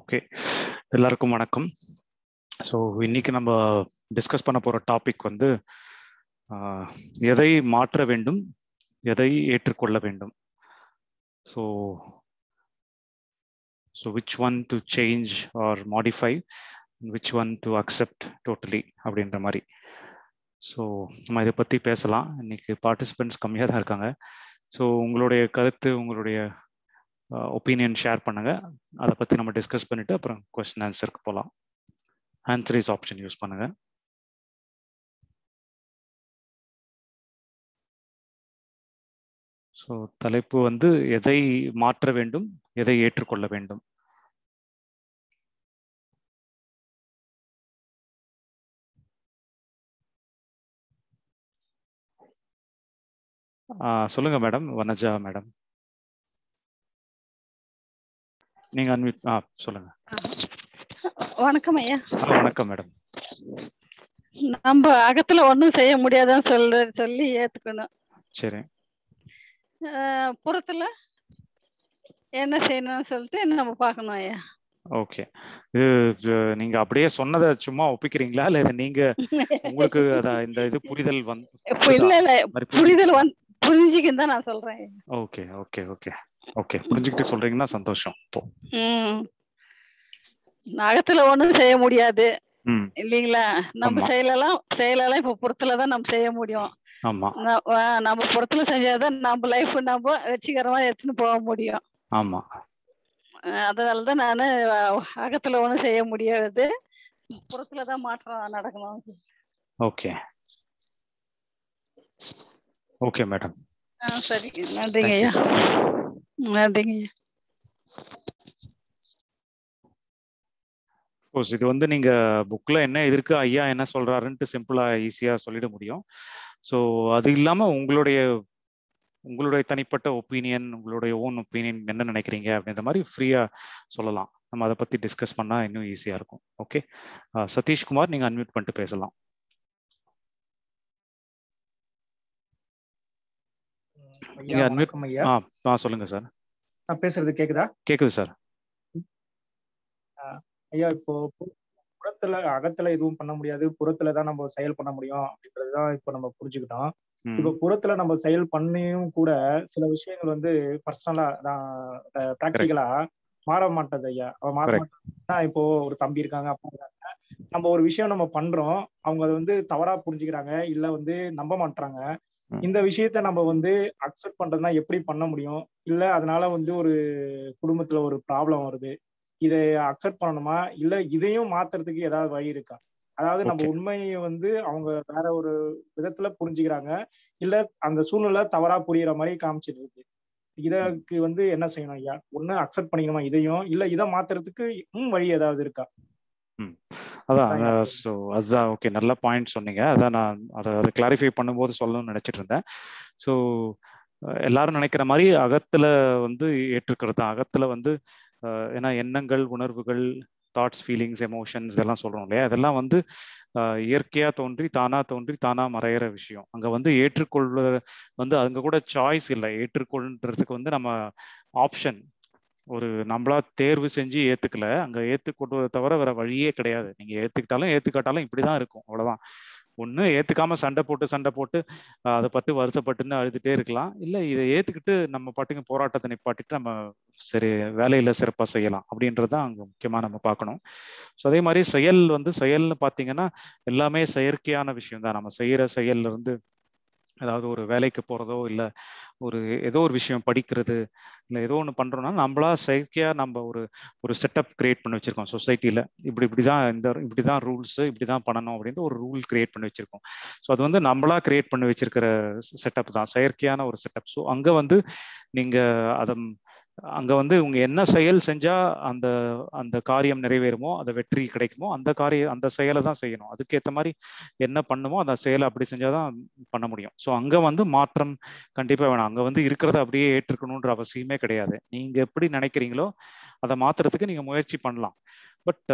Okay எல்லாருக்கும் வணக்கம் so இன்னைக்கு நம்ம டிஸ்கஸ் பண்ண போற டாபிக் வந்து ஆஹ், எதை மாற்ற வேண்டும் எதை ஏற்றுக்கொள்ள வேண்டும் so so which one to change or modify which one to accept totally அப்படின்ற மாதிரி ஸோ நம்ம இதை பற்றி பேசலாம் இன்னைக்கு பார்ட்டிசிபென்ட்ஸ் கம்மியாக தான் இருக்காங்க ஸோ உங்களுடைய கருத்து உங்களுடைய ஒப்பீனியன் ஷேர் பண்ணுங்க அதை பற்றி நம்ம டிஸ்கஸ் பண்ணிட்டு அப்புறம் கொஸ்டின் ஆன்சருக்கு போகலாம் ஆன்சரிஸ் ஆப்ஷன் யூஸ் பண்ணுங்க ஸோ தலைப்பு வந்து எதை மாற்ற வேண்டும் எதை ஏற்றுக்கொள்ள வேண்டும் ஆஹ் சொல்லுங்க மேடம் வனஜா மேடம் நீங்க அன்மிட் ஆ சொல்லுங்க வணக்கம் ஐயா ஆ, வணக்கம் மேடம் நம்ம அகத்துல ஒண்ணும் செய்ய முடியாதுன்னு சொல்ல சொல்லி ஏத்துக்கணும் சரி ஆஹ் புறத்துல என்ன செய்யணும்னு சொல்லிட்டு நம்ம பார்க்கணும் ஐயா ஓகே இது இது நீங்க அப்படியே சொன்னதை சும்மா ஒப்பிக்கிறீங்களா இல்ல இது நீங்க உங்களுக்கு அத இந்த இது புரிதல் வந்து இப்ப இல்ல இல்ல மாதிரி புரிதல் வந்து புரிஞ்சுக்கின்னு தான் நான் சொல்றேன் ஐயா. ஓகே ஓகே ஓகே ஓகே புரிஞ்சுக்கிட்டு சொல்றீங்கன்னா சந்தோஷம் இப்போ ம் அகத்துல ஒண்ணும் செய்ய முடியாது ம் இல்லைங்களா நம்ம ஆமா. செயலெல்லாம் செயலெல்லாம் இப்ப புறத்துல தான் நம்ம செய்ய முடியும் ஆமா ந- ஆஹ் நம்ம புறத்துல செஞ்சாதான் நம்ம லைஃப் நம்ம வெற்றிகரமா எடுத்துன்னு போக முடியும் ஆமா அஹ் அதனாலதான் நானு அஹ், அகத்துல ஒண்ணும் செய்ய முடியாது புறத்துலதான் மாற்றம் நடக்கணும் ஓகே ஓகே மேடம் ஆ சரி நன்றிங்க ஐயா நன்றிங்க ஐயா கோர்ஸ் இது வந்து நீங்க புக்ல என்ன இருக்கு ஐயா என்ன சொல்றாருன்ட்டு சிம்பிளா ஈஸியா சொல்லிட முடியும் ஸோ அது இல்லாம உங்களுடைய உங்களுடைய தனிப்பட்ட ஒப்பீனியன் உங்களுடைய ஓன் ஒப்பீனியன் என்ன நினைக்கிறீங்க அப்படின்ற மாதிரி ஃப்ரீயா சொல்லலாம் நம்ம அதை பத்தி டிஸ்கஸ் பண்ணா இன்னும் ஈஸியா இருக்கும் ஓகே சதீஷ்குமார் நீங்க அன்மியூட் பண்ணிட்டு பேசலாம் ஐயா நீங்க unmute- வணக்கம் ஐயா ஆ ஆ சொல்லுங்க சார் நான் பேசுறது கேக்குதா கேக்குது சார் ஐயா இப்போ பு- புறத்துல அகத்துல எதுவும் பண்ண முடியாது புறத்துல தான் நம்ம செயல் பண்ண முடியும் அப்படின்றதுதான் இப்போ நம்ம புரிஞ்சுக்கிட்டோம் ம், இப்போ புறத்துல நம்ம செயல் பண்ணியும் கூட சில விஷயங்கள் வந்து பர்சனலா ப்ராக்டிக்கலா மாற மாட்டது ஐயா அவ மாற Correct. மாட்டா இப்போ ஒரு தம்பி இருக்காங்க அப்பா இருக்காங்க நம்ம ஒரு விஷயம் நம்ம பண்றோம் அவங்க அதை வந்து தவறா புரிஞ்சுக்கிறாங்க இல்ல வந்து நம்ப மாட்றாங்க ம். இந்த விஷயத்த நம்ம வந்து அக்செப்ட் பண்றதுனா எப்படி பண்ண முடியும் இல்ல அதனால வந்து ஒரு குடும்பத்துல ஒரு ப்ராப்ளம் வருது இதை அக்செப்ட் பண்ணணுமா இல்ல இதையும் மாத்துறதுக்கு ஏதாவது வழி இருக்கா அதாவது நம்ம Okay. உண்மையை வந்து அவங்க வேற ஒரு விதத்துல புரிஞ்சுக்கிறாங்க இல்ல அந்த சூழ்நிலை தவறா புரியுற மாதிரி காமிச்சிட்டு இருக்கு இதற்கு வந்து என்ன செய்யணும் ஐயா ஒண்ணு அக்செப்ட் பண்ணிக்கணுமா இதையும் இல்ல இதை மாத்துறதுக்கு இன்னும் வழி ஏதாவது இருக்கா அதான் அதான் எனக்கு- ஸோ அதுதான் ஓகே நல்ல பாயிண்ட் சொன்னீங்க அதான் நான் அதை அதை கிளாரிஃபை பண்ணும்போது சொல்லணும்னு நினைச்சிட்டு இருந்தேன் ஸோ எல்லாரும் நினைக்கிற மாதிரி அகத்துல வந்து ஏற்றுக்கிறது தான் அகத்துல வந்து அஹ், ஏன்னா எண்ணங்கள் உணர்வுகள் தாட்ஸ் ஃபீலிங்ஸ் எமோஷன்ஸ் இதெல்லாம் சொல்றோம் இல்லையா இதெல்லாம் வந்து அஹ், இயற்கையா தோன்றி தானா தோன்றி தானா மறையிற விஷயம் அங்க வந்து ஏற்றுக்கொள்ள வந்து அங்க கூட சாய்ஸ் இல்லை ஏற்றுக்கொள்றதுக்கு வந்து நம்ம ஆப்ஷன் ஒரு நம்மளா தேர்வு செஞ்சு ஏத்துக்கல அங்க ஏத்துக்கொள்வதை தவிர வேற வழியே கிடையாது நீங்க ஏத்துக்கிட்டாலும் ஏத்துக்காட்டாலும் இப்படிதான் இருக்கும் அவ்வளவுதான் ஒண்ணு ஏத்துக்காம சண்டை போட்டு சண்டை போட்டு ஆஹ் அதை பட்டு வருத்தப்பட்டுன்னு அழுதுட்டே இருக்கலாம் இல்ல இதை ஏத்துக்கிட்டு நம்ம பாட்டுக்கு போராட்டத்தை நிப்பாட்டிட்டு நம்ம சரி வேலையில சிறப்பா செய்யலாம் அப்படின்றதுதான் அங்க முக்கியமா நம்ம பார்க்கணும் ஸோ அதே மாதிரி செயல் வந்து செயல்னு பாத்தீங்கன்னா எல்லாமே செயற்கையான விஷயம் தான் நம்ம செய்யற செயல்ல இருந்து அதாவது ஒரு வேலைக்கு போறதோ இல்ல ஒரு ஏதோ ஒரு விஷயம் படிக்கிறது இல்ல ஏதோ ஒன்று பண்றோம்னா நம்மளா செயற்கையா நம்ம ஒரு ஒரு செட்டப் கிரியேட் பண்ணி வச்சிருக்கோம் சொசைட்டில இப்படி இப்படிதான் இந்த இப்படிதான் ரூல்ஸ் இப்படிதான் பண்ணணும் அப்படின்ட்டு ஒரு ரூல் கிரியேட் பண்ணி வச்சிருக்கோம் ஸோ அது வந்து நம்மளா கிரியேட் பண்ணி வச்சிருக்கிற செட்டப் தான் செயற்கையான ஒரு செட்டப் ஸோ அங்க வந்து நீங்க அதை அங்க வந்து உங்க என்ன செயல் செஞ்சா அந்த அந்த காரியம் நிறைவேறுமோ அந்த வெற்றி கிடைக்குமோ அந்த காரிய அந்த செயலை தான் செய்யணும் அதுக்கேற்ற மாதிரி என்ன பண்ணுமோ அந்த செயலை அப்படி செஞ்சாதான் பண்ண முடியும் ஸோ அங்க வந்து மாற்றம் கண்டிப்பா வேணாம் அங்க வந்து இருக்கிறத அப்படியே ஏற்றுக்கணுன்ற அவசியமே கிடையாது நீங்க எப்படி நினைக்கிறீங்களோ அதை மாத்துறதுக்கு நீங்க முயற்சி பண்ணலாம் பட்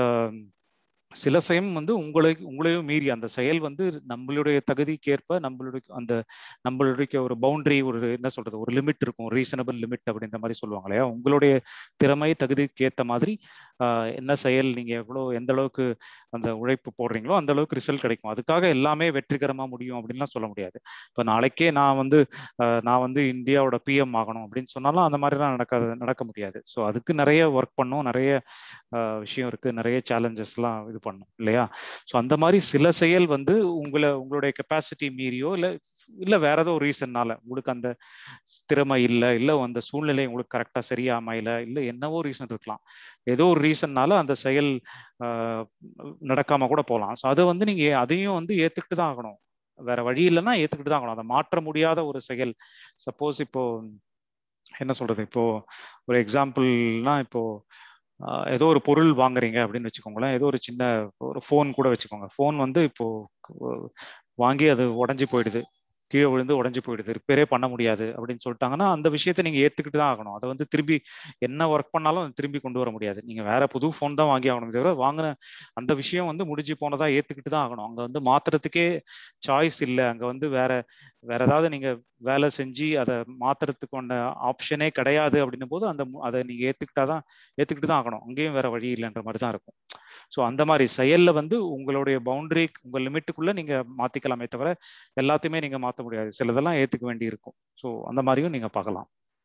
சில சமயம் வந்து உங்களை உங்களையும் மீறி அந்த செயல் வந்து நம்மளுடைய தகுதிக்கேற்ப நம்மளுடைய அந்த நம்மளுடைய ஒரு பவுண்டரி ஒரு என்ன சொல்றது ஒரு லிமிட் இருக்கும் ரீசனபிள் லிமிட் அப்படின்ற மாதிரி சொல்லுவாங்க இல்லையா உங்களுடைய திறமை தகுதிக்கு ஏற்ற மாதிரி என்ன செயல் நீங்க எவ்வளவு எந்த அளவுக்கு அந்த உழைப்பு போடுறீங்களோ அந்த அளவுக்கு ரிசல்ட் கிடைக்கும் அதுக்காக எல்லாமே வெற்றிகரமா முடியும் அப்படின்லாம் சொல்ல முடியாது இப்போ நாளைக்கே நான் வந்து நான் வந்து இந்தியாவோட பிஎம் ஆகணும் அப்படின்னு சொன்னாலும் அந்த மாதிரிலாம் நடக்காது நடக்க முடியாது ஸோ அதுக்கு நிறைய ஒர்க் பண்ணும் நிறைய விஷயம் இருக்கு நிறைய சேலஞ்சஸ்லாம் இது பண்ணும் இல்லையா ஸோ அந்த மாதிரி சில செயல் வந்து உங்களை உங்களுடைய கெப்பாசிட்டி மீறியோ இல்லை இல்லை வேற ஏதோ ரீசன்னால உங்களுக்கு அந்த திறமை இல்லை இல்லை அந்த சூழ்நிலை உங்களுக்கு கரெக்டாக சரியா அமையல இல்லை என்னவோ ரீசன் இருக்கலாம் ஏதோ ஒரு ரீசன்னால அந்த செயல் நடக்காம கூட போகலாம் ஸோ அதை வந்து நீங்க அதையும் வந்து ஏத்துக்கிட்டு தான் ஆகணும் வேற வழி இல்லைன்னா ஏத்துக்கிட்டு தான் ஆகணும் அதை மாற்ற முடியாத ஒரு செயல் சப்போஸ் இப்போ என்ன சொல்றது இப்போ ஒரு எக்ஸாம்பிள்னா இப்போ ஏதோ ஒரு பொருள் வாங்குறீங்க அப்படின்னு வச்சுக்கோங்களேன் ஏதோ ஒரு சின்ன ஒரு ஃபோன் கூட வச்சுக்கோங்க ஃபோன் வந்து இப்போ வாங்கி அது உடஞ்சி போயிடுது கீழே விழுந்து உடஞ்சி போயிடுது ரிப்பேரே பண்ண முடியாது அப்படின்னு சொல்லிட்டாங்கன்னா அந்த விஷயத்த நீங்க ஏத்துக்கிட்டு தான் ஆகணும் அதை வந்து திரும்பி என்ன ஒர்க் பண்ணாலும் திரும்பி கொண்டு வர முடியாது நீங்க வேற புது ஃபோன் தான் வாங்கி ஆகணும் தவிர வாங்கின அந்த விஷயம் வந்து முடிஞ்சு போனதா ஏத்துக்கிட்டு தான் ஆகணும் அங்க வந்து மாத்துறதுக்கே சாய்ஸ் இல்லை அங்க வந்து வேற வேற ஏதாவது நீங்க வேலை செஞ்சு அதை மாத்துறதுக்கான ஆப்ஷனே கிடையாது அப்படின்னும் போது அந்த அதை நீங்க ஏத்துக்கிட்டாதான் ஏத்துக்கிட்டு தான் ஆகணும் அங்கேயும் வேற வழி இல்லைன்ற மாதிரி தான் இருக்கும் ஸோ அந்த மாதிரி செயல்ல வந்து உங்களுடைய பவுண்டரி உங்க லிமிட்டுக்குள்ள நீங்க மாத்திக்கலாமே தவிர எல்லாத்தையுமே நீங்க மாத்த முடியாது சிலதெல்லாம் ஏத்துக்க வேண்டி இருக்கும் ஸோ அந்த மாதிரியும் நீங்க பார்க்கலாம்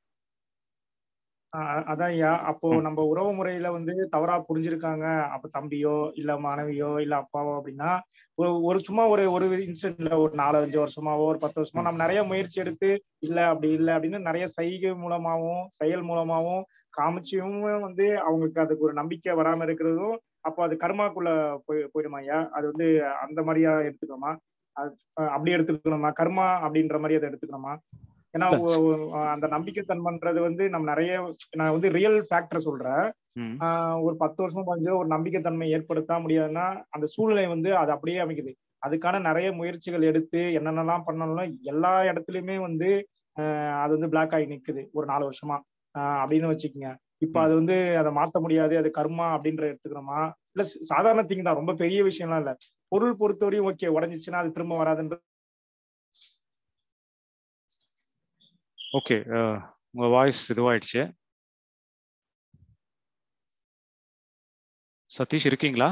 அதான் ஐயா அப்போ நம்ம உறவு முறையில வந்து தவறா புரிஞ்சிருக்காங்க அப்ப தம்பியோ இல்ல மனைவியோ இல்ல அப்பாவோ அப்படின்னா ஒரு ஒரு சும்மா ஒரு ஒரு இன்சிடென்ட்ல ஒரு நாலு அஞ்சு வருஷமாவோ ஒரு பத்து வருஷமா நம்ம நிறைய முயற்சி எடுத்து இல்ல அப்படி இல்லை அப்படின்னு நிறைய செய்கை மூலமாவும் செயல் மூலமாவும் காமிச்சியும் வந்து அவங்களுக்கு அதுக்கு ஒரு நம்பிக்கை வராம இருக்கிறதும் அப்போ அது கர்மாக்குள்ள போய் போயிடுமா ஐயா அது வந்து அந்த மாதிரியா எடுத்துக்கணுமா அது அப்படி எடுத்துக்கணுமா கர்மா அப்படின்ற மாதிரி அதை எடுத்துக்கணுமா ஏன்னா அந்த நம்பிக்கை தன்மைன்றது வந்து நம்ம நிறைய நான் வந்து ரியல் ஃபேக்டர் சொல்றேன் ஒரு பத்து வருஷம் கொஞ்சம் ஒரு நம்பிக்கை தன்மை ஏற்படுத்த முடியாதுன்னா அந்த சூழ்நிலை வந்து அது அப்படியே அமைக்குது அதுக்கான நிறைய முயற்சிகள் எடுத்து என்னென்னலாம் பண்ணணும் எல்லா இடத்துலயுமே வந்து அது வந்து பிளாக் ஆகி நிக்குது ஒரு நாலு வருஷமா அப்படின்னு வச்சுக்கோங்க இப்ப அது வந்து அதை மாத்த முடியாது அது கர்மா அப்படின்ற எடுத்துக்கிறோமா இல்ல சாதாரண திங் தான் ரொம்ப பெரிய விஷயம்லாம் இல்ல பொருள் பொறுத்தவரையும் ஓகே உடஞ்சிச்சுன்னா அது திரும்ப வராதுன்ற ஓகே உங்க வாய்ஸ் இதுவாயிடுச்சு சதீஷ் இருக்கீங்களா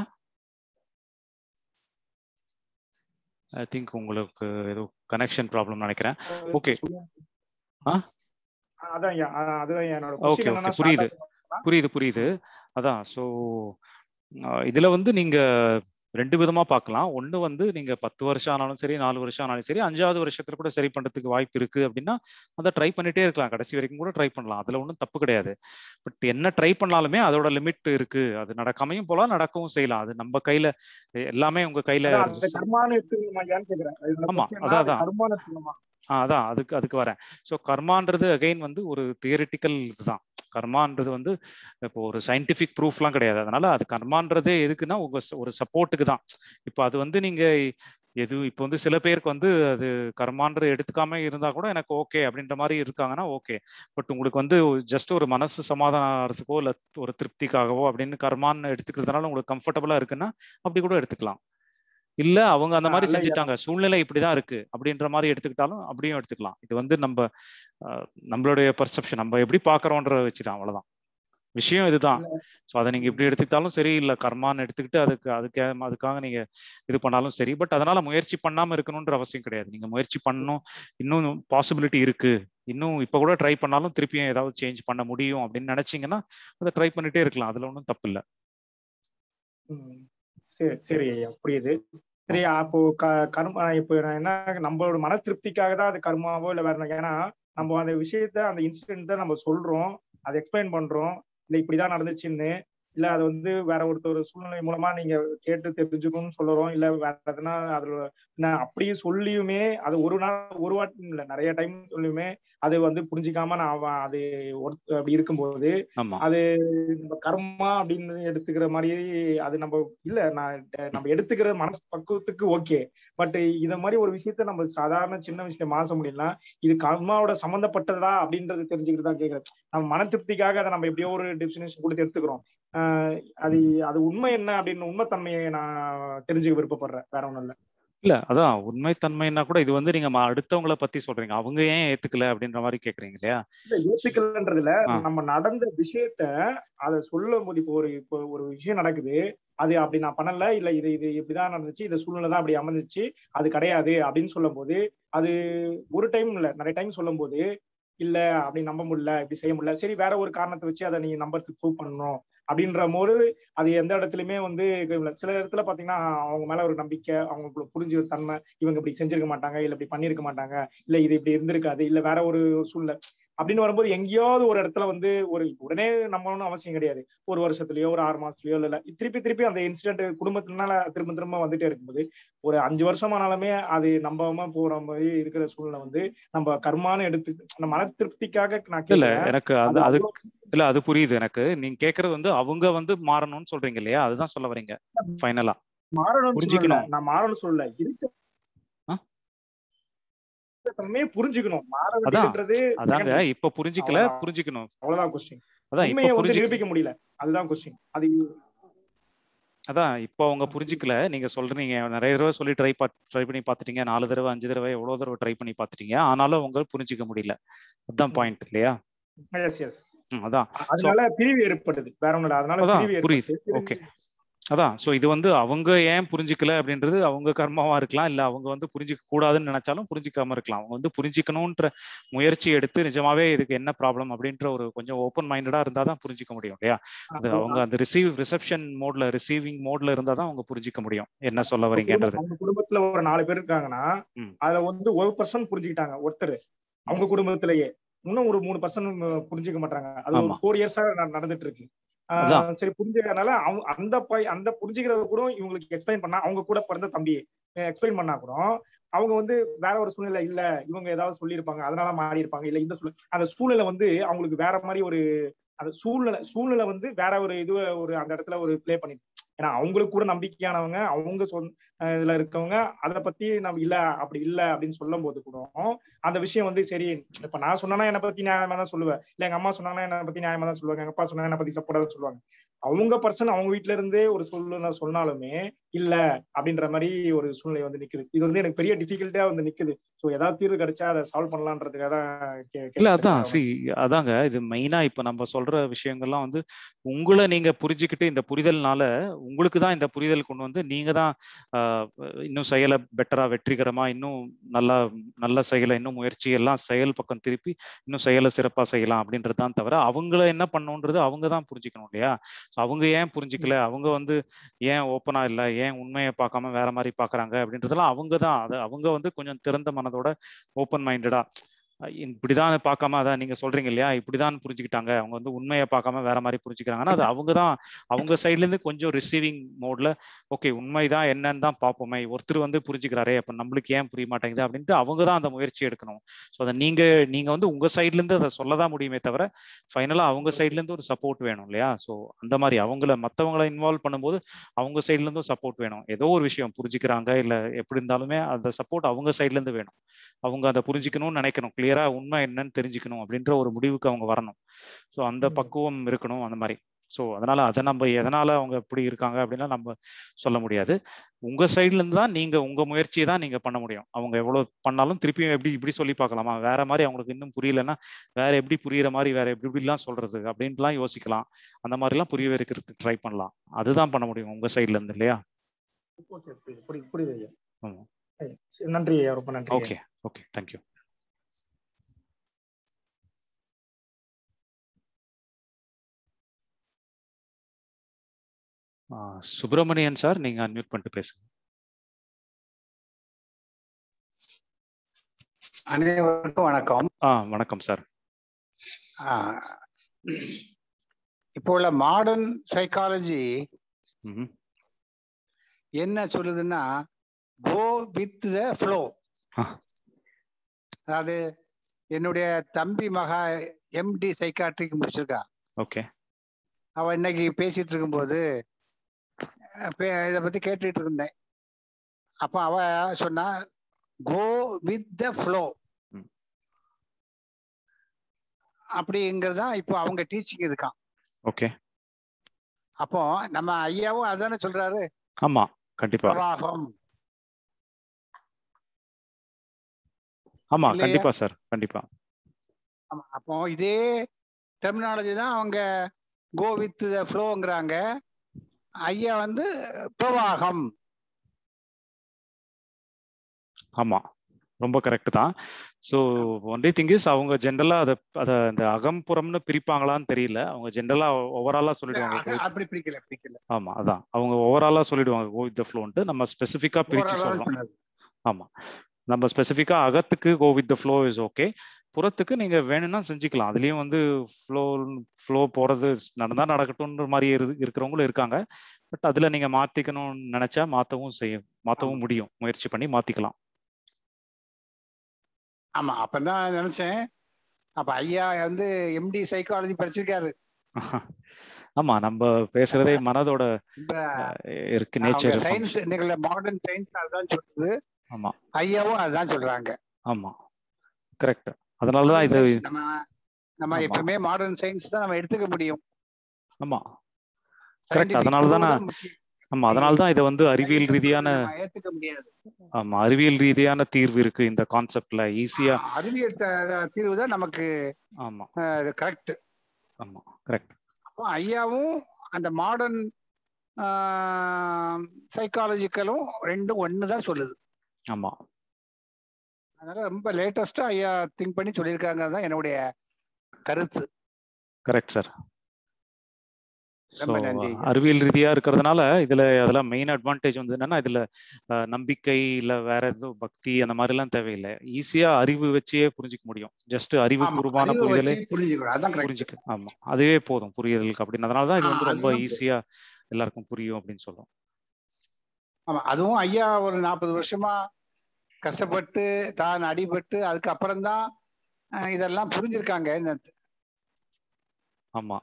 ஐ திங்க் உங்களுக்கு ஏதோ கனெக்ஷன் ப்ராப்ளம் நினைக்கிறேன் ஓகே ஆ அதான் அதுதான் என்னோட ஓகே ஓகே புரியுது புரியுது புரியுது அதான் ஸோ இதுல வந்து நீங்க ரெண்டு விதமா பார்க்கலாம் ஒண்ணு வந்து நீங்க பத்து வருஷம் ஆனாலும் சரி நாலு வருஷம் ஆனாலும் சரி அஞ்சாவது வருஷத்துல கூட சரி பண்றதுக்கு வாய்ப்பு இருக்கு அப்படின்னா அதை ட்ரை பண்ணிட்டே இருக்கலாம் கடைசி வரைக்கும் கூட ட்ரை பண்ணலாம் அதுல ஒன்றும் தப்பு கிடையாது பட் என்ன ட்ரை பண்ணாலுமே அதோட லிமிட் இருக்கு அது நடக்காமையும் போலாம் நடக்கவும் செய்யலாம் அது நம்ம கையில எல்லாமே உங்க கையில ஆமா அதான் அதான் அதான் அதுக்கு அதுக்கு வரேன் ஸோ கர்மான்றது அகைன் வந்து ஒரு தியரிட்டிக்கல் இதுதான் கர்மான்றது வந்து இப்போ ஒரு சயின்டிபிக் ப்ரூஃப்லாம் கிடையாது அதனால அது கர்மான்றதே எதுக்குன்னா உங்க ஒரு சப்போர்ட்டுக்கு தான் இப்போ அது வந்து நீங்க எது இப்போ வந்து சில பேருக்கு வந்து அது கர்மான்றது எடுத்துக்காம இருந்தா கூட எனக்கு ஓகே அப்படின்ற மாதிரி இருக்காங்கன்னா ஓகே பட் உங்களுக்கு வந்து ஜஸ்ட் ஒரு மனசு சமாதானம் ஆகிறதுக்கோ இல்லை ஒரு திருப்திக்காகவோ அப்படின்னு கர்மான்னு எடுத்துக்கிறதுனால உங்களுக்கு கம்ஃபர்டபுளா இருக்குன்னா அப்படி கூட எடுத்துக்கலாம் இல்ல அவங்க அந்த மாதிரி செஞ்சுட்டாங்க சூழ்நிலை இப்படிதான் இருக்கு அப்படின்ற மாதிரி எடுத்துக்கிட்டாலும் அப்படியும் எடுத்துக்கலாம் இது வந்து நம்ம நம்மளுடைய பர்செப்ஷன் நம்ம எப்படி பாக்குறோன்ற வச்சுதான் அவ்வளவுதான் விஷயம் இதுதான் ஸோ அதை நீங்க இப்படி எடுத்துக்கிட்டாலும் சரி இல்ல கர்மான்னு எடுத்துக்கிட்டு அதுக்கு அதுக்கு அதுக்காக நீங்க இது பண்ணாலும் சரி பட் அதனால முயற்சி பண்ணாம இருக்கணும்ன்ற அவசியம் கிடையாது நீங்க முயற்சி பண்ணணும் இன்னும் பாசிபிலிட்டி இருக்கு இன்னும் இப்ப கூட ட்ரை பண்ணாலும் திருப்பியும் ஏதாவது சேஞ்ச் பண்ண முடியும் அப்படின்னு நினைச்சீங்கன்னா அதை ட்ரை பண்ணிட்டே இருக்கலாம் அதுல ஒன்றும் தப்பு இல்லை சரி சரி ஐயா புரியுது சரி அப்போ க கர்ம இப்போ என்ன நம்மளோட மன திருப்திக்காக தான் அது கர்மாவோ இல்லை வேற ஏன்னா நம்ம அந்த விஷயத்த அந்த இன்சிடென்ட்டை நம்ம சொல்றோம் அதை எக்ஸ்பிளைன் பண்றோம் இல்லை இப்படிதான் நடந்துச்சுன்னு இல்ல அது வந்து வேற ஒருத்தர் சூழ்நிலை மூலமா நீங்க கேட்டு தெரிஞ்சுக்கணும்னு சொல்லுறோம் இல்ல வேற எதுனா அதுல அப்படியே சொல்லியுமே அது ஒரு நாள் ஒரு வாட்டி இல்ல நிறைய டைம் சொல்லியுமே அது வந்து புரிஞ்சிக்காம நான் அது அப்படி இருக்கும்போது அது நம்ம கர்மா அப்படின்னு எடுத்துக்கிற மாதிரி அது நம்ம இல்ல நான் நம்ம எடுத்துக்கிற மனசு பக்குவத்துக்கு ஓகே பட் இத மாதிரி ஒரு விஷயத்த நம்ம சாதாரண சின்ன விஷயத்த மாச முடியல இது கர்மாவோட சம்மந்தப்பட்டதா அப்படின்றது தெரிஞ்சுக்கிட்டு தான் கேட்கறேன் நம்ம மன திருப்திக்காக அதை நம்ம எப்படியோ ஒரு டெபினேஷன் கொடுத்து எடுத்துக்கிறோம் அது அது உண்மை என்ன அப்படின்னு உண்மைத்தன்மையை நான் தெரிஞ்சுக்க விருப்பப்படுறேன் வேற ஒண்ணும் இல்லை இல்ல அதான் உண்மைத்தன்மைன்னா கூட இது வந்து நீங்க ம- அடுத்தவங்கள பத்தி சொல்றீங்க அவங்க ஏன் ஏத்துக்கல அப்படின்ற மாதிரி கேக்குறீங்க இல்லையா இல்ல ஏத்துக்கலன்றதுல ஆ. நம்ம நடந்த விஷயத்த அத சொல்லும் போது இப்போ ஒரு இப்போ ஒரு விஷயம் நடக்குது அது அப்படி நான் பண்ணல இல்ல இது இது இப்படிதான் நடந்துச்சு இந்த சூழ்நிலை தான் அப்படி அமைஞ்சிச்சு அது கிடையாது அப்படின்னு சொல்லும் போது அது ஒரு டைம் இல்ல நிறைய டைம் சொல்லும் போது இல்ல அப்படி நம்ப முடியல இப்படி செய்ய முடியல சரி வேற ஒரு காரணத்தை வச்சு அதை நீங்க நம்பருக்கு ப்ரூவ் பண்ணணும் அப்படின்ற போது அது எந்த இடத்துலயுமே வந்து இல்ல. சில இடத்துல பாத்தீங்கன்னா அவங்க மேல ஒரு நம்பிக்கை அவங்களுக்கு புரிஞ்ச ஒரு தன்மை இவங்க இப்படி செஞ்சிருக்க மாட்டாங்க இல்ல இப்படி பண்ணிருக்க மாட்டாங்க இல்ல இது இப்படி இருந்திருக்காது இல்ல வேற ஒரு சூழ்நிலை அப்படின்னு வரும்போது எங்கேயாவது ஒரு இடத்துல வந்து ஒரு உடனே நம்பணும்னு அவசியம் கிடையாது ஒரு வருஷத்துலயோ ஒரு ஆறு மாசத்துலயோ இல்ல திருப்பி திருப்பி அந்த இன்சிடென்ட் குடும்பத்தினால திரும்ப திரும்ப வந்துட்டே இருக்கும்போது ஒரு அஞ்சு வருஷமானாலுமே அது நம்பாம போற மாதிரி இருக்கிற சூழ்நிலை வந்து நம்ம கர்மான்னு எடுத்து அந்த மன திருப்திக்காக நான் இல்ல கேட்கிறேன் எனக்கு அது அது அது அவ்வளவு இல்ல அது புரியுது எனக்கு நீங்க கேக்குறது வந்து அவங்க வந்து மாறணும்னு சொல்றீங்க இல்லையா அதுதான் சொல்ல வரீங்க ஃபைனலா மாறணும்னு சொல்லல புரிஞ்சுக்கணும் நான் மாறணும்னு சொல்லல இருக்க ஆ? தன்மையை புரிஞ்சுக்கணும் மாற அதான் வேண்டியதுன்றது அதாங்க secondary. இப்ப புரிஞ்சுக்கல அவ்வளவுதான். புரிஞ்சுக்கணும் அவ்வளவுதான் கொஸ்டின் அதான் இப்ப உண்மையை வந்து புரிஞ்சு நிரூபிக்க முடியல அதுதான் கொஸ்டின் அது அதான் இப்போ அவங்க புரிஞ்சுக்கல நீங்க சொல்றீங்க நிறைய தடவை சொல்லி ட்ரை ட்ரை பண்ணி பார்த்துட்டீங்க நாலு தடவை அஞ்சு தடவை எவ்வளவு தடவை ட்ரை பண்ணி பார்த்துட்டீங்க ஆனாலும் அவங்க புரிஞ்சுக்க முடியல அதான் பாயிண்ட் இல்லையா எஸ் எஸ் ம், அதான் அதனால பிரிவு ஏற்படுது வேற ஒண்ணும் இல்ல அதனால அதான் பிரிவு புரியுது ஏற்படுது ஓகே அதான் சோ இது வந்து அவங்க ஏன் புரிஞ்சுக்கல அப்படின்றது அவங்க கர்மாவா இருக்கலாம் இல்ல அவங்க வந்து புரிஞ்சுக்க கூடாதுன்னு நினைச்சாலும் புரிஞ்சுக்காம இருக்கலாம் அவங்க வந்து புரிஞ்சுக்கணும்ன்ற முயற்சி எடுத்து நிஜமாவே இதுக்கு என்ன ப்ராப்ளம் அப்படின்ற ஒரு கொஞ்சம் ஓப்பன் மைண்டடா இருந்தா தான் புரிஞ்சுக்க முடியும் இல்லையா அது அவங்க அந்த ரிசீவ் ரிசப்ஷன் மோட்ல ரிசீவிங் மோட்ல இருந்தா தான் அவங்க புரிஞ்சுக்க முடியும் என்ன சொல்ல அவங்க வரீங்கன்றது அவங்க குடும்பத்துல ஒரு நாலு பேர் இருக்காங்கன்னா ம். அதுல வந்து ஒரு பர்சன் புரிஞ்சுக்கிட்டாங்க ஒருத்தர் அவங்க குடும்பத்திலேயே இன்னும் ஒரு மூணு பர்சன்ட் புரிஞ்சுக்க மாட்டாங்க அது ஒரு ஆமா. ஃபோர் இயர்ஸா நடந்துட்டு இருக்கு ஆஹ் அதான். சரி புரிஞ்சுக்கிறதுனால அவங்க அந்த பை அந்த புரிஞ்சுக்கிறத கூட இவங்களுக்கு எக்ஸ்பிளைன் பண்ணா அவங்க கூட பிறந்த தம்பி எக்ஸ்பிளைன் பண்ணா கூட அவங்க வந்து வேற ஒரு சூழ்நிலை இல்ல இவங்க ஏதாவது சொல்லியிருப்பாங்க அதனால மாறி இருப்பாங்க இல்ல இந்த சூழ்நிலை அந்த சூழ்நிலை வந்து அவங்களுக்கு வேற மாதிரி ஒரு அந்த சூழ்நிலை சூழ்நிலை வந்து வேற ஒரு இது ஒரு அந்த இடத்துல ஒரு ப்ளே பண்ணி ஏன்னா அவங்களுக்கு கூட நம்பிக்கையானவங்க அவங்க சொந்த அஹ் இதுல இருக்கவங்க அதை பத்தி நம்ம இல்ல அப்படி இல்ல அப்படின்னு சொல்லும் போது கூட அந்த விஷயம் வந்து சரி இப்ப நான் சொன்னா என்னை பத்தி நியாயமா தான் சொல்லுவேன் இல்ல எங்க அம்மா சொன்னாங்கன்னா என்னை பத்தி நியாயமா தான் சொல்லுவாங்க எங்க அப்பா சொன்னா என்னை பத்தி சப்போர்ட்டா தான் சொல்லுவாங்க அவங்க பர்சன் அவங்க வீட்ல இருந்தே ஒரு சூழ்நிலை சொன்னாலுமே இல்ல அப்படின்ற மாதிரி ஒரு சூழ்நிலை வந்து நிக்குது இது வந்து எனக்கு பெரிய டிஃபிகல்ட்டா வந்து நிக்குது சோ ஏதாவது தீர்வு கிடைச்சா அதை சால்வ் பண்ணலான்றதுக்காக தான் கே- இல்ல கேட்டேன். அதான் சி அதாங்க இது மெயினா இப்ப நம்ம சொல்ற விஷயங்கள்லாம் வந்து உங்களை நீங்க புரிஞ்சுக்கிட்டு இந்த புரிதல்னால உங்களுக்கு தான் இந்த புரிதல் கொண்டு வந்து நீங்க தான் ஆஹ், இன்னும் செயலை பெட்டரா வெற்றிகரமா இன்னும் நல்லா நல்ல செயலை இன்னும் முயற்சி எல்லாம் செயல் பக்கம் திருப்பி இன்னும் செயலை சிறப்பா செய்யலாம் அப்படின்றது தான் தவிர அவங்கள என்ன பண்ணணுன்றது அவங்க தான் புரிஞ்சுக்கணும் இல்லையா So அவங்க ஏன் புரிஞ்சுக்கல அவங்க வந்து ஏன் ஓப்பனா இல்ல ஏன் உண்மையை பார்க்காம வேற மாதிரி பாக்குறாங்க அப்படின்றதெல்லாம் அவங்க தான் அது அவங்க வந்து கொஞ்சம் திறந்த மனதோட ஓப்பன் மைண்டடா இப்படிதான் பார்க்காம அதான் நீங்க சொல்றீங்க இல்லையா இப்படிதான் புரிஞ்சுக்கிட்டாங்க அவங்க வந்து உண்மையை பார்க்காம வேற மாதிரி புரிஞ்சுக்கிறாங்கன்னா அது அவங்க தான் அவங்க சைட்ல இருந்து கொஞ்சம் ரிசீவிங் மோட்ல ஓகே உண்மைதான் என்னன்னு தான் பார்ப்போமே ஒருத்தர் வந்து புரிஞ்சுக்கிறாரே அப்ப நம்மளுக்கு ஏன் புரிய மாட்டேங்குது அப்படின்ட்டு அவங்க தான் அந்த முயற்சி எடுக்கணும் ஸோ அதை நீங்க நீங்க வந்து உங்க சைட்ல இருந்து அதை சொல்லதான் முடியுமே தவிர ஃபைனலா அவங்க சைட்ல இருந்து ஒரு சப்போர்ட் வேணும் இல்லையா ஸோ அந்த மாதிரி அவங்கள மத்தவங்கள இன்வால்வ் பண்ணும்போது அவங்க சைட்ல இருந்தும் சப்போர்ட் வேணும் ஏதோ ஒரு விஷயம் புரிஞ்சுக்கிறாங்க இல்ல எப்படி இருந்தாலுமே அந்த சப்போர்ட் அவங்க சைட்ல இருந்து வேணும் அவங்க அதை புரிஞ்சுக்கணும்னு நினைக்கணும் கிளியரா உண்மை என்னன்னு தெரிஞ்சுக்கணும் அப்படின்ற ஒரு முடிவுக்கு அவங்க வரணும் ஸோ அந்த ம். பக்குவம் இருக்கணும் அந்த மாதிரி ஸோ அதனால அதை நம்ம எதனால அவங்க இப்படி இருக்காங்க அப்படின்னா நம்ம சொல்ல முடியாது உங்க சைட்ல இருந்து தான் நீங்க உங்க முயற்சியை தான் நீங்க பண்ண முடியும் அவங்க எவ்வளவு பண்ணாலும் திருப்பியும் எப்படி இப்படி சொல்லி பார்க்கலாமா வேற மாதிரி அவங்களுக்கு இன்னும் புரியலன்னா வேற எப்படி புரியுற மாதிரி வேற எப்படி இப்படிலாம் சொல்றது அப்படின்ட்டுலாம் யோசிக்கலாம் அந்த மாதிரிலாம் புரிய வைக்கிறதுக்கு ட்ரை பண்ணலாம் அதுதான் பண்ண முடியும் உங்க சைட்ல இருந்து இல்லையா ஓகே புரியுது புரியுது புரியுது ஐயா ஆமா. சரி, நன்றி ஐயா ரொம்ப நன்றி ஐயா. Okay okay thank you Subramanian sir நீங்க அன்மியூட் பண்ணிட்டு பேசுங்க அனைவருக்கும் வணக்கம் ஆ வணக்கம் சார் ஆஹ் இப்போ உள்ள மாடர்ன் சைக்காலஜி ம் என்ன சொல்லுதுன்னா கோ வித் த ஃப்ளோ ஆ. அதாவது என்னுடைய தம்பி மகா எம்டி சைக்காட்ரிக் முடிச்சிருக்கா ஓகே அவ இன்னைக்கு பேசிட்டு இருக்கும்போது அஹ் பே- இதை பத்தி கேட்டுட்டு இருந்தேன் அப்ப அவ சொன்னா கோ வித் த ஃப்ளோ ம். அப்படிங்கிறது தான் இப்போ அவங்க டீச்சிங் இருக்கான் ஓகே அப்போ நம்ம ஐயாவும் அதானே சொல்றாரு ஆமா கண்டிப்பா பிரவாகம் ஆமா இல்லையா? கண்டிப்பா சார் கண்டிப்பா ஆமா அப்போ இதே டெர்மினாலஜி தான் அவங்க கோ வித் ஃப்ளோங்கிறாங்க ஐயா வந்து பிரவாகம் ஆமா ரொம்ப கரெக்ட் தான் ஸோ ஒன்லி திங் இஸ் அவங்க ஜென்ரலா அதை அதை அந்த அகம்புறம்னு பிரிப்பாங்களான்னு தெரியல அவங்க ஜென்ரலா ஓவராலா சொல்லிடுவாங்க அக- அப்படி பிரிக்கல பிரிக்கல ஆமா அதான் அவங்க ஓவராலா சொல்லிடுவாங்க கோ வித் ஃப்ளோன்ட்டு நம்ம ஸ்பெசிஃபிக்கா பிரிச்சு Overall ஆ சொல்றோம் சொன்னது. ஆமா நம்ம ஸ்பெசிஃபிக்கா அகத்துக்கு go with the flow is okay புறத்துக்கு நீங்க வேணும்னா செஞ்சுக்கலாம் அதுலயும் வந்து ஃப்ளோ ஃப்ளோ போறது நடந்தா நடக்கட்டும்ன்ற மாதிரி இரு- இருக்கிறவங்களும் இருக்காங்க பட் அதுல நீங்க மாத்திக்கணும்னு நினைச்சா மாத்தவும் செய்யும் மாத்தவும் முடியும் முயற்சி பண்ணி மாத்திக்கலாம் ஆமா அப்பதான் நினைச்சேன் அப்ப ஐயா வந்து எம்டி சைக்காலஜி படிச்சிருக்காரு ஆமா நம்ம பேசுறதே மனதோட இப்ப அஹ், இருக்கு அவங்க நேச்சர் சயின்ஸ் இன்னைக்கு மாடர்ன் சயின்ஸ் அதுதான் சொல்லுது ஆமா ஐயாவும் அதுதான் சொல்றாங்க ஆமா கரெக்ட் அதனாலதான் இது நம்ம நம்ம ஆமா. எப்பவுமே மாடர்ன் சயின்ஸ் தான் நம்ம எடுத்துக்க முடியும் ஆமா கரெக்ட் Scientific அதனால proof தானே தான் முக்கியம். ஆமா அதனால தான் இதை வந்து அறிவியல் Scientific ரீதியான நம்ம ஏத்துக்க முடியாது ஆமா அறிவியல் ரீதியான தீர்வு இருக்கு இந்த கான்செப்ட்ல ஈஸியா அறிவியல் த- தீர்வு தான் நமக்கு ஆமா கரெக்ட் ஆமா கரெக்ட் அப்போ ஐயாவும் அந்த மாடர்ன் சைக்காலஜிக்கலும் ரெண்டும் ஒன்று தான் சொல்லுது ஆமா அதனால ரொம்ப லேட்டஸ்டா ஐயா திங்க் பண்ணி சொல்லியிருக்காங்க தான் என்னுடைய கருத்து கரெக்ட் சார் ஸோ ரொம்ப நன்றி. அறிவியல் ரீதியா இருக்கிறதுனால இதுல அதெல்லாம் மெயின் அட்வான்டேஜ் வந்து என்னன்னா இதுல அஹ், நம்பிக்கை இல்ல வேற எதுவும் பக்தி அந்த மாதிரி எல்லாம் தேவையில்லை ஈஸியா அறிவு வச்சே புரிஞ்சுக்க முடியும் ஜஸ்ட் ஆமா, அறிவுபூர்வமான அறிவை புரிதலே வச்சு புரிஞ்சுக்கணும் அதான் correct. புரிஞ்சுக்க ஆமா அதுவே போதும் புரிதலுக்கு அப்படின்னு அதனால தான் இது ஆ, வந்து ரொம்ப அதுதான் போதும். ஈஸியா எல்லாருக்கும் புரியும் அப்படின்னு சொல்றோம் ஆமா அதுவும் ஐயா ஒரு நாற்பது வருஷமா கஷ்டப்பட்டு தான் அடிபட்டு அதுக்கு அப்புறம்தான் அஹ், இதெல்லாம் புரிஞ்சிருக்காங்க இந்த- ஆமா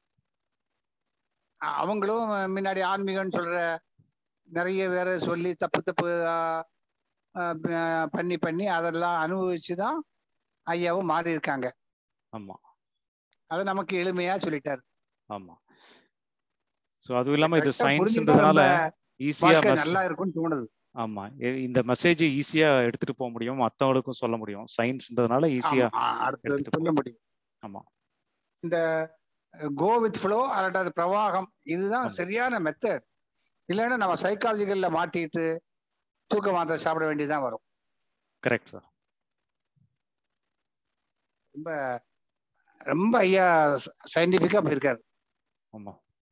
அவங்களும் முன்னாடி ஆன்மீகம்னு சொல்ற நிறைய வேற சொல்லி தப்பு தப்பு ஆஹ், ஆஹ், ப- பண்ணி பண்ணி அதெல்லாம் அனுபவிச்சு தான் ஐயாவும் மாறி இருக்காங்க ஆமா அதை நமக்கு எளிமையா சொல்லிட்டாரு ஆமா ஸோ அதுவும் இல்லாம இது correct ஆ புரிஞ்சுக்கிட்டா சயின்ஸ்ன்றதுனால நம்ம ஈஸியா வாழ்க்கை நல்லா இருக்கும்னு தோணுது ஆமா எ- இந்த மெசேஜ் ஈஸியா எடுத்துட்டு போக முடியும் மத்தவங்களுக்கும் சொல்ல முடியும் சயின்ஸ்ன்றதுனால ஈஸியா ஆமா, ஆ, அடுத்து எடுத்துட்டு சொல்ல முடியும் ஆமா இந்த கோ வித் ஃப்ளோ அல்லது பிரவாகம் இதுதான் ஆமா. சரியான மெத்தட் இல்லைன்னா நம்ம சைக்காலஜிக்கல்ல மாட்டிட்டு தூக்க மாத்திரை சாப்பிட வேண்டியதுதான் வரும் கரெக்ட் சார் ரொம்ப ரொம்ப ஐயா சயின்டிபிக்கா போயிருக்காரு ஆமா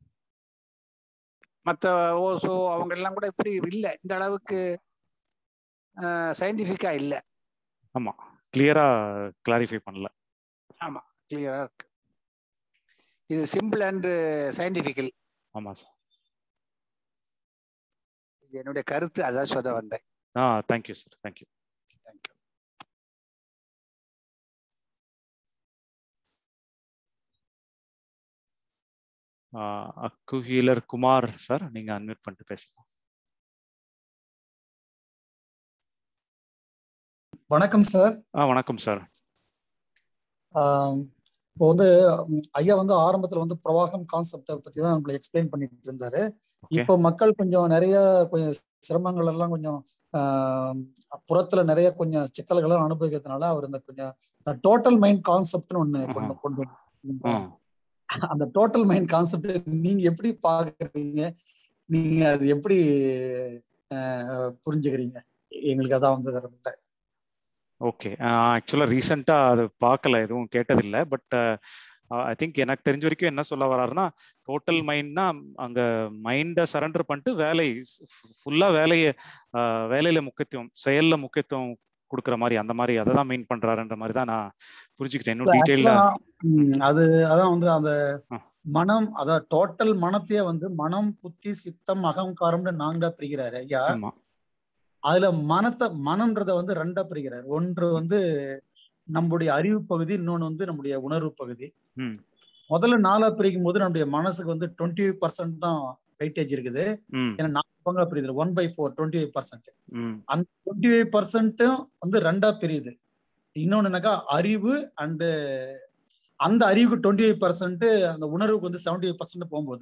மற்ற ஓசோ அவங்க எல்லாம் கூட இப்படி இல்லை இந்த அளவுக்கு சயின்டிபிக்கா இல்லை ஆமா கிளியரா கிளாரிஃபை பண்ணல கிளியரா இருக்கு இது சிம்பிள் அண்ட் சயின்டிபிக்கல் ஆமா சார் என்னுடைய கருத்து அதான் சொல்ல வந்தேன் ஆ thank you sir thank you thank you acu healer Kumar sir நீங்க அன்மியூட் பண்ணிட்டு பேசலாம் வணக்கம் சார் ஆ வணக்கம் சார் ஆம், இப்போ வந்து ம், ஐயா வந்து ஆரம்பத்துல வந்து பிரவாகம் கான்செப்டை பத்தி தான் நம்மளை எக்ஸ்பிளைன் பண்ணிட்டு இருந்தாரு Okay. இப்போ மக்கள் கொஞ்சம் நிறைய கொஞ்சம் சிரமங்கள் எல்லாம் கொஞ்சம் ஆம், புறத்துல நிறைய கொஞ்சம் சிக்கல்களை அனுபவிக்கிறதுனால அவர் இந்த கொஞ்சம் டோட்டல் மைண்ட் கான்செப்ட்னு ஒண்ணு கொண்டு கொண்டு வந்தாரு. ம் அந்த டோட்டல் மைண்ட் கான்செப்ட் நீங்க எப்படி பாக்குறீங்க நீங்க அது எப்படி அஹ், புரிஞ்சுக்கிறீங்க எங்களுக்கு அதான் வந்து ரொம்ப ஓகே ஆக்சுவலாக ரீசெண்டாக அது பார்க்கல எதுவும் கேட்டதில்லை பட் ஐ திங்க் எனக்கு தெரிஞ்ச வரைக்கும் என்ன சொல்ல வராருன்னா டோட்டல் மைண்ட்னா அங்க மைண்டை சரண்டர் பண்ணிட்டு வேலை ஃபுல்லா வேலையை ஆஹ் வேலையில முக்கியத்துவம் செயல்ல முக்கியத்துவம் கொடுக்குற மாதிரி அந்த மாதிரி அதை தான் மீன் பண்றாருன்ற மாதிரி தான் நான் புரிஞ்சுக்கிட்டேன் இன்னும் டீட்டெயில்டா ம், அது அதான் வந்து அந்த ஆ. மனம் அதான் டோட்டல் மனத்தையே வந்து மனம் புத்தி சித்தம் அகங்காரம்னு நான்கா பிரிக்கிறாரு ஐயா ஆமா அதுல மனத்தை மனம்ன்றத வந்து ரெண்டா பிரிக்கிறார் ஒன்று வந்து நம்முடைய அறிவு பகுதி இன்னொன்னு வந்து நம்முடைய உணர்வு பகுதி ம் முதல்ல நாலா பிரிக்கும் போது நம்முடைய மனசுக்கு வந்து டுவெண்ட்டி பர்சன்ட் தான் வெயிட்டேஜ் இருக்குது ம் ஏன்னா நாலு பங்கா பிரியுது one by four twenty five percent ம் அந்த டுவெண்ட்டி ஃபைவ் பர்சன்ட்டும் வந்து ரெண்டா பிரியுது இன்னொன்னு என்னக்கா அறிவு அண்டு அந்த அறிவுக்கு டுவெண்ட்டி ஃபைவ் பர்சன்ட் அந்த உணர்வுக்கு வந்து செவன்டி ஃபைவ் பர்சன்ட் போகும்போது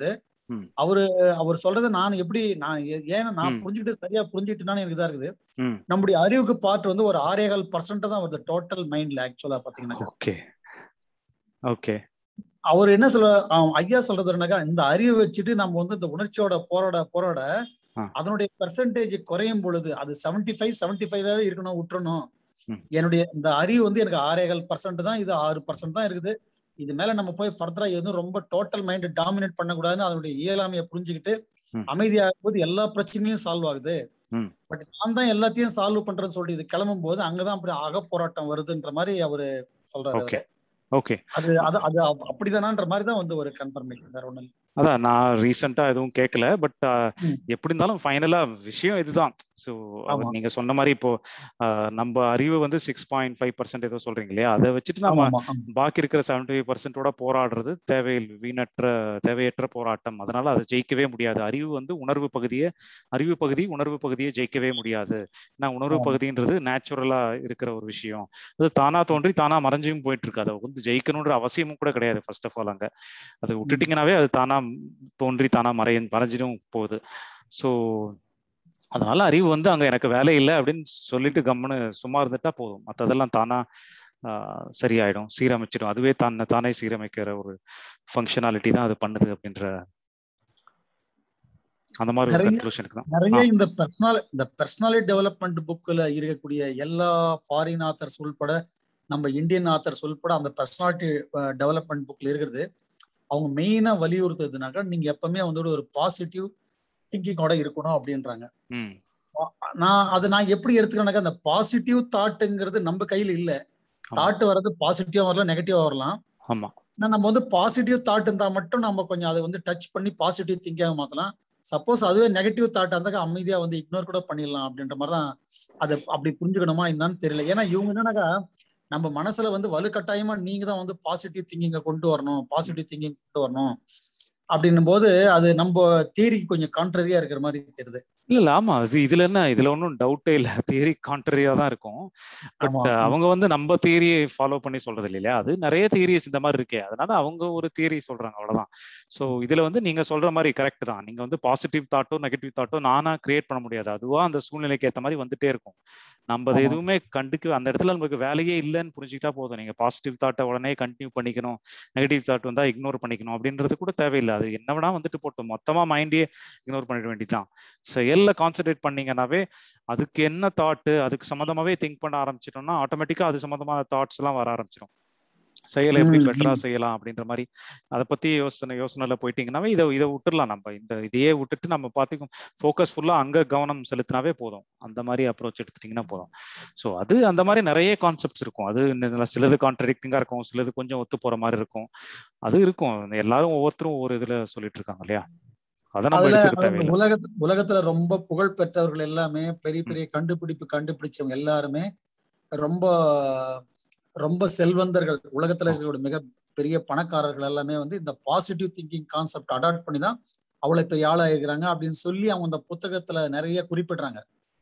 ம். அவரு அவர் சொல்றதை நான் எப்படி நான் ஏ- ஏன்னா நான் ம். புரிஞ்சுக்கிட்டு சரியா புரிஞ்சுக்கிட்டுனாலும் எனக்கு இதா இருக்குது ம் நம்முடைய அறிவுக்கு பார்ட் வந்து ஒரு ஆறேகால் பர்சன்ட் தான் வருது டோட்டல் மைண்ட்ல ஆக்சுவலா பாத்தீங்கன்னா ஓகே ஓகே அவர் என்ன சொல்ல அவன் ஐயா சொல்றது என்னக்கா இந்த அறிவை வச்சுட்டு நம்ம வந்து இந்த உணர்ச்சியோட போராட போராட ஆ. அதனுடைய பெர்சன்டேஜ் குறையும் பொழுது அது செவன்டி ஃபைவ் செவன்டி ஃபைவாவே இருக்கணும் விட்டுறணும் ம். என்னுடைய இந்த அறிவு வந்து எனக்கு ஆறேகால் பர்சன்ட் தான் இது ஆறு பர்சன்ட் தான் இருக்குது இது மேல நம்ம போய் ஃபர்தரா எதுவும் ரொம்ப டோட்டல் மைண்ட் டாமினேட் பண்ணக்கூடாதுன்னு அதனுடைய இயலாமையை புரிஞ்சுக்கிட்டு ம். அமைதியாகும் போது எல்லா பிரச்சனையும் சால்வ் ஆகுது ம். பட் நான் தான் எல்லாத்தையும் சால்வ் பண்றேன்னு சொல்லிட்டு இது கிளம்பும் போது அங்கதான் அப்படி அக போராட்டம் வருதுன்ற மாதிரி அவரு சொல்றாரு ஓகே ஓகே அது அது அது அப்- அப்படிதானான்ற மாதிரி தான் வந்து ஒரு கன்ஃபர்மேஷன் வேற ஒண்ணு அதான் நான் ரீசெண்டா எதுவும் கேட்கல பட் ம். எப்படி இருந்தாலும் ஃபைனலா விஷயம் இதுதான் ஸோ ஆமா. நீங்க சொன்ன மாதிரி இப்போ ஆஹ், நம்ம அறிவு வந்து சிக்ஸ் பாயிண்ட் ஃபைவ் பர்சன்ட் ஏதோ சொல்றீங்க இல்லையா அதை வச்சுட்டு நம்ம ஆமா ஆமா ஆமா. பாக்கி இருக்கிற செவன்டி ஃபைவ் பர்சன்டோட போராடுறது தேவையில் வீணற்ற தேவையற்ற போராட்டம் அதனால அதை ஜெயிக்கவே முடியாது அறிவு வந்து உணர்வு பகுதியை அறிவு பகுதி உணர்வு பகுதியை ஜெயிக்கவே முடியாது ஏன்னா உணர்வு ஆமா. பகுதின்றது நேச்சுரலா இருக்கிற ஒரு விஷயம் அது தானா தோன்றி தானா மறைஞ்சும் போயிட்டு இருக்கு அதை வந்து ஜெயிக்கணுன்ற அவசியமும் கூட கிடையாது ஃபர்ஸ்ட் ஆஃப் ஆல் அங்க அதை விட்டுட்டீங்கன்னாவே அது தானா தோன்றி தானா மறைய மறைஞ்சிடும் போகுது ஸோ அதனால அறிவு வந்து அங்க எனக்கு வேலை இல்லை அப்படின்னு சொல்லிட்டு கம்முன்னு சும்மா இருந்துட்டா போதும் மற்றதெல்லாம் தானா ஆஹ், சரியாயிடும் சீரமைச்சிடும் அதுவே தன்னை தானே சீரமைக்கிற ஒரு ஃபங்க்ஷனாலிட்டி தான் அது பண்ணுது அப்படின்ற அந்த மாதிரி ஒரு நிறைய- கன்க்ளூஷனுக்கு தான் நிறைய ஆ. இந்த பர்சனல் இந்த பர்சனாலிட்டி டெவலப்மெண்ட் புக்ல இருக்கக்கூடிய எல்லா ஃபாரின் ஆத்தர்ஸ் உள்பட நம்ம இந்தியன் ஆத்தர்ஸ் உள்பட அந்த பர்சனாலிட்டி டெவலப்மெண்ட் புக்ல இருக்கிறது அவங்க மெயினா வலியுறுத்துறதுனாக்கா நீங்க எப்பவுமே வந்து ஒரு பாசிட்டிவ் திங்கிங்கோட இருக்கணும் அப்படின்றாங்க ம் நான் அதை நான் எப்படி எடுத்துக்கிறேன்னாக்கா அந்த பாசிட்டிவ் தாட்டுங்கிறது நம்ம கையில இல்ல ஆமா. தாட் வர்றது பாசிட்டிவா வரலாம் நெகட்டிவா வரலாம் ஆமா ஆனா நம்ம வந்து பாசிட்டிவ் தாட் இருந்தா மட்டும் நம்ம கொஞ்சம் அதை வந்து டச் பண்ணி பாசிட்டிவ் திங்காக மாத்தலாம் சப்போஸ் அதுவே நெகட்டிவ் தாட்டா இருந்தாக்கா அமைதியா வந்து இக்னோர் கூட பண்ணிடலாம் அப்படின்ற மாதிரி தான் அதை அப்படி புரிஞ்சுக்கணுமா என்னன்னு தெரியல ஏன்னா இவங்க என்னன்னாக்கா நம்ம மனசுல வந்து வலுக்கட்டாயமா நீங்க தான் வந்து பாசிட்டிவ் திங்கிங்க கொண்டு வரணும் பாசிட்டிவ் திங்கிங் கொண்டு வரணும் அப்படின்னும் போது அது நம்ம தியரிக்கு கொஞ்சம் கான்ட்ரரியா இருக்கிற மாதிரி தெரியுது இல்ல இல்ல ஆமா அது இதுல என்ன இதுல ஒன்றும் டவுட்டே இல்ல தியரி கான்ட்ரரியா தான் இருக்கும் பட் ஆமா. அவங்க வந்து நம்ம தியரியை ஃபாலோ பண்ணி சொல்றது இல்லையா அது நிறைய தியரிஸ் இந்த மாதிரி இருக்கே அதனால அவங்க ஒரு தியரி சொல்றாங்க அவ்வளவுதான் சோ இதுல வந்து நீங்க சொல்ற மாதிரி கரெக்ட் தான் நீங்க வந்து பாசிட்டிவ் தாட்டோ நெகட்டிவ் தாட்டோ நானா கிரியேட் பண்ண முடியாது அதுவா அந்த சூழ்நிலைக்கு ஏத்த மாதிரி வந்துட்டே இருக்கும் நம்ம அதை ஆமா. எதுவுமே கண்டுக்க அந்த இடத்துல நமக்கு வேலையே இல்லைன்னு புரிஞ்சுக்கிட்டா போதும் நீங்க பாசிட்டிவ் தாட்டை உடனே கண்டினியூ பண்ணிக்கணும் நெகட்டிவ் தாட் வந்தா இக்னோர் பண்ணிக்கணும் அப்படின்றது கூட தேவையில்லை அது என்ன வேணா வந்துட்டு போட்டோம் மொத்தமா மைண்டே இக்னோர் பண்ணிட வேண்டியதுதான் செயல்ல கான்சென்ட்ரேட் பண்ணீங்கன்னாவே அதுக்கு என்ன தாட்டு அதுக்கு சம்மந்தமாவே திங்க் பண்ண ஆரம்பிச்சிட்டோம்னா ஆட்டோமேட்டிக்கா அது சம்மந்தமான தாட்ஸ் எல்லாம் வர ஆரம்பிச்சிடும் செயலை எப்படி ம், பெட்டரா ம். செய்யலாம் அப்படின்ற மாதிரி அதை பத்தி யோசனை யோசனைல போயிட்டீங்கன்னாவே இதை இதை விட்டுறலாம் நம்ம இந்த இதையே விட்டுட்டு நம்ம பார்த்துக்கும் ஃபோக்கஸ் ஃபுல்லா அங்க கவனம் செலுத்தினாவே போதும் அந்த மாதிரி அப்ரோச் எடுத்துட்டீங்கன்னா போதும் ஸோ அது அந்த மாதிரி நிறைய கான்செப்ட்ஸ் இருக்கும் அது இந்த சிலது கான்ட்ரடிக்டிங்கா இருக்கும் சிலது கொஞ்சம் ஒத்து போற மாதிரி இருக்கும் அது இருக்கும் எல்லாரும் ஒவ்வொருத்தரும் ஒவ்வொரு இதுல சொல்லிட்டு இருக்காங்க இல்லையா அதை நம்ம அதுல எடுத்துக்க அதுல தேவையில்லை உலக உலகத்துல ரொம்ப புகழ் பெற்றவர்கள் எல்லாமே பெரிய பெரிய கண்டுபிடிப்பு கண்டுபிடிச்சவங்க எல்லாருமே ரொம்ப ரொம்ப செல்வந்தர்கள் உலகத்துல இருக்கிற மிக பெரிய பணக்காரர்கள் எல்லாமே வந்து இந்த பாசிட்டிவ் திங்கிங் கான்செப்ட் அடாப்ட் பண்ணி தான் அவ்வளவு பெரிய ஆளா இருக்கிறாங்க அப்படின்னு சொல்லி அவங்க அந்த புத்தகத்துல நிறைய குறிப்பிடுறாங்க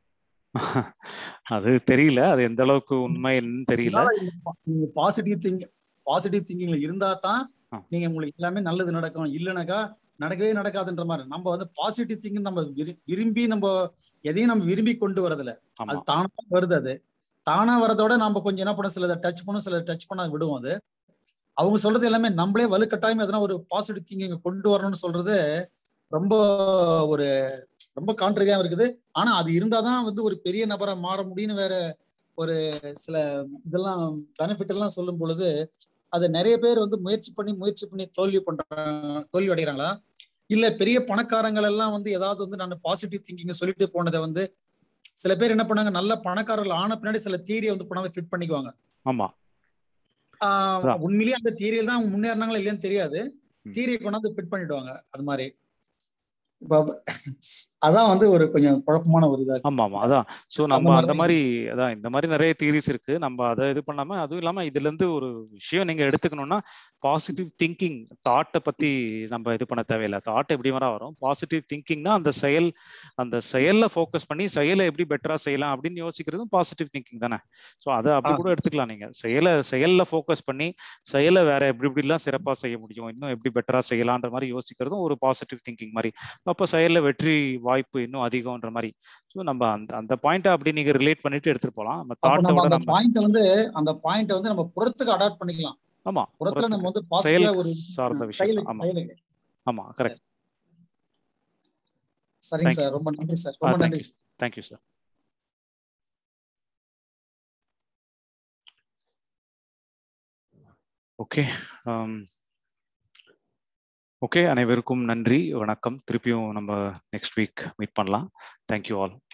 அது தெரியல அது எந்த அளவுக்கு உண்மைன்னு தெரியல அதனால இந்த பா- நீங்க பாசிட்டிவ் திங்க் பாசிட்டிவ் திங்கிங்ல இருந்தா தான் ஆ. நீங்க உங்களுக்கு எல்லாமே நல்லது நடக்கும் இல்லைனாக்கா நடக்கவே நடக்காதுன்ற மாதிரி நம்ம வந்து பாசிட்டிவ் திங்கிங் நம்ம விரு- விரும்பி நம்ம எதையும் நம்ம விரும்பி கொண்டு வரதில்ல ஆமா அது தானா வருது அது தானா வரதோட நம்ம கொஞ்சம் என்ன பண்ண சிலதை டச் பண்ணும் சில டச் பண்ண விடுவோம் அது அவங்க சொல்றது எல்லாமே நம்மளே வலுக்கட்டாயம் எதனா ஒரு பாசிட்டிவ் திங்கிங் கொண்டு வரணும்னு சொல்றது ரொம்ப ஒரு ரொம்ப கான்ட்ரியா இருக்குது ஆனா அது இருந்தாதான் வந்து ஒரு பெரிய நபரா மாற முடியும்னு வேற ஒரு சில இதெல்லாம் பெனிஃபிட் எல்லாம் சொல்லும் பொழுது அதை நிறைய பேர் வந்து முயற்சி பண்ணி முயற்சி பண்ணி தோல்வி பண்றாங்க தோல்வி அடைகிறாங்களா இல்ல பெரிய பணக்காரங்கள் எல்லாம் வந்து ஏதாவது வந்து நான் பாசிட்டிவ் திங்கிங் சொல்லிட்டு போனதை வந்து சில பேர் என்ன பண்ணாங்க நல்ல பணக்காரர்கள் ஆன பின்னாடி சில தியரியை வந்து கொண்டாந்து ஃபிட் பண்ணிக்குவாங்க ஆமா ஆஹ் அதான். உண்மையிலேயே அந்த தியரியில் தான் அவங்க முன்னேறினாங்களா இல்லையான்னு தெரியாது ம். தியரியை கொண்டாந்து ஃபிட் பண்ணிடுவாங்க அது மாதிரி இப்போ அதான் வந்து ஒரு கொஞ்சம் குழப்பமான ஒரு இதா இருக்கு ஆமா ஆமா அதான் சோ அந்த நம்ம அந்த மாதிரிதான் மாதிரி அதான் இந்த மாதிரி நிறைய தியரிஸ் இருக்கு நம்ம அதை இது பண்ணாம அதுவும் இல்லாம இதுல இருந்து ஒரு விஷயம் நீங்க எடுத்துக்கணும்னா பாசிட்டிவ் திங்கிங் தாட்டை பத்தி நம்ம இது பண்ண தேவையில்லை தாட் எப்படி வேணா வரும் பாசிட்டிவ் திங்கிங்னா அந்த செயல் அந்த செயல்ல ஃபோக்கஸ் பண்ணி செயலை எப்படி பெட்டரா செய்யலாம் அப்படின்னு யோசிக்கிறதும் பாசிட்டிவ் திங்கிங் தானே ஸோ அதை அப்படி ஆ. கூட எடுத்துக்கலாம் நீங்க செயலை செயல்ல ஃபோக்கஸ் பண்ணி செயலை வேற எப்படி எப்படிலாம் சிறப்பா செய்ய முடியும் இன்னும் எப்படி பெட்டரா செய்யலான்ற மாதிரி யோசிக்கிறதும் ஒரு பாசிட்டிவ் திங்கிங் மாதிரி அப்போ செயல்ல வெற்றி வாய்ப்பு இன்னும் அதிகம்ன்ற மாதிரி ஸோ நம்ம அந்த அந்த பாயிண்ட்டை அப்படி நீங்க ரிலேட் பண்ணிட்டு எடுத்துட்டு போகலாம் நம்ம அப்ப தாட்டை நம்ம விட அந்த நம்ம பாயிண்ட் வந்து அந்த பாயிண்ட் வந்து நம்ம புறத்துக்கு அடாப்ட் பண்ணிக்கலாம் ஆமா புறத்துல நம்ம புறத்துக்கு வந்து செயல் பாசிட்டிவா ஒரு சார்ந்த விஷயம் செயலுக்கு ஆமா செயலுக்கு ஆமா கரெக்ட் சரிங்க தேங்க்யூ சார் ரொம்ப நன்றி சார் ஆ ரொம்ப நன்றி thank you sir thank you sir okay okay அனைவருக்கும் நன்றி வணக்கம் திருப்பியும் நம்ம நெக்ஸ்ட் வீக் மீட் பண்ணலாம் தேங்க்யூ ஆல்